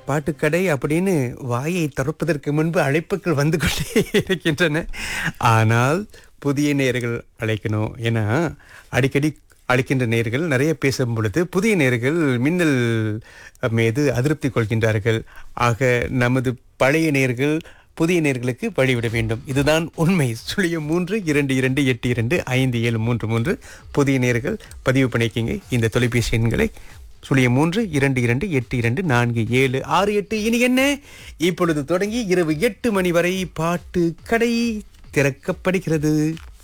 பாட்டுக்கடை அப்படின்னு வாயை திறப்பதற்கு முன்பு அழைப்புகள் வந்து கொண்டே இருக்கின்றன ஆனால் புதிய நேர்கள் அழைக்கணும் ஏன்னா அடிக்கடி அழைக்கின்ற நேர்கள் நிறைய பேசும் பொழுது புதிய நேர்கள் மின்னல் மீது அதிருப்தி கொள்கின்றார்கள் ஆக நமது பழைய நேர்கள் புதிய நேர்களுக்கு வழிவிட வேண்டும் இதுதான் உண்மை சுழியம் மூன்று இரண்டு இரண்டு எட்டு இரண்டு ஐந்து ஏழு மூன்று மூன்று புதிய நேர்கள் பதிவு பண்ணிக்கிங்க இந்த தொலைபேசி எண்களை சுழியம் மூன்று இரண்டு இரண்டு எட்டு இரண்டு நான்கு ஏழு ஆறு எட்டு இனி என்ன இப்பொழுது தொடங்கி இரவு எட்டு மணி வரை பாட்டு கடை திறக்கப்படுகிறது